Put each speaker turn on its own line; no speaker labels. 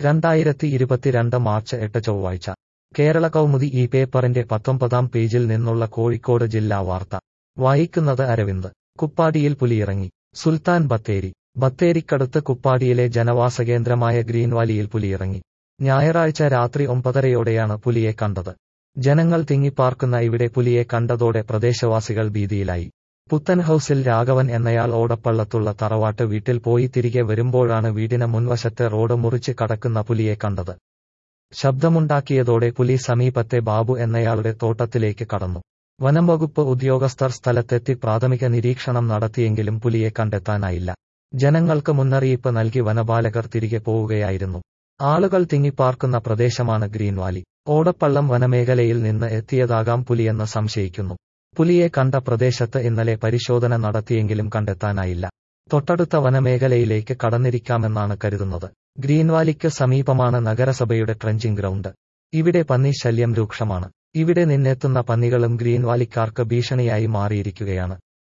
രണ്ടായിരത്തി ഇരുപത്തിരണ്ട് മാർച്ച് എട്ട് ചൊവ്വാഴ്ച കേരള കൗമുദി ഈ പേപ്പറിന്റെ പത്തൊമ്പതാം പേജിൽ നിന്നുള്ള കോഴിക്കോട് ജില്ലാ വാർത്ത വായിക്കുന്നത് അരവിന്ദ് കുപ്പാടിയിൽ പുലിയിറങ്ങി സുൽത്താൻ ബത്തേരി ബത്തേരിക്കടുത്ത് കുപ്പാടിയിലെ ജനവാസ കേന്ദ്രമായ ഗ്രീൻവാലിയിൽ പുലിയിറങ്ങി ഞായറാഴ്ച രാത്രി ഒമ്പതരയോടെയാണ് പുലിയെ കണ്ടത് ജനങ്ങൾ തിങ്ങിപ്പാർക്കുന്ന ഇവിടെ പുലിയെ കണ്ടതോടെ പ്രദേശവാസികൾ ഭീതിയിലായി പുത്തൻ ഹൌസിൽ രാഘവൻ എന്നയാൾ ഓടപ്പള്ളത്തുള്ള തറവാട്ട് വീട്ടിൽ പോയി തിരികെ വരുമ്പോഴാണ് വീടിന് മുൻവശത്തെ റോഡ് മുറിച്ച് കടക്കുന്ന പുലിയെ കണ്ടത് ശബ്ദമുണ്ടാക്കിയതോടെ പുലി സമീപത്തെ ബാബു എന്നയാളുടെ തോട്ടത്തിലേക്ക് കടന്നു വനം വകുപ്പ് ഉദ്യോഗസ്ഥർ സ്ഥലത്തെത്തി പ്രാഥമിക നിരീക്ഷണം നടത്തിയെങ്കിലും പുലിയെ കണ്ടെത്താനായില്ല ജനങ്ങൾക്ക് മുന്നറിയിപ്പ് നൽകി വനപാലകർ തിരികെ പോവുകയായിരുന്നു ആളുകൾ തിങ്ങിപ്പാർക്കുന്ന പ്രദേശമാണ് ഗ്രീൻവാലി ഓടപ്പള്ളം വനമേഖലയിൽ നിന്ന് എത്തിയതാകാം പുലിയെന്ന് സംശയിക്കുന്നു പുലിയെ കണ്ട പ്രദേശത്ത് ഇന്നലെ പരിശോധന നടത്തിയെങ്കിലും കണ്ടെത്താനായില്ല തൊട്ടടുത്ത വനമേഖലയിലേക്ക് കടന്നിരിക്കാമെന്നാണ് കരുതുന്നത് ഗ്രീൻവാലിക്ക് സമീപമാണ് നഗരസഭയുടെ ട്രെഞ്ചിങ് ഗ്രൗണ്ട് ഇവിടെ പന്നി ശല്യം രൂക്ഷമാണ് ഇവിടെ നിന്നെത്തുന്ന പന്നികളും ഗ്രീൻവാലിക്കാർക്ക് ഭീഷണിയായി മാറിയിരിക്കുകയാണ്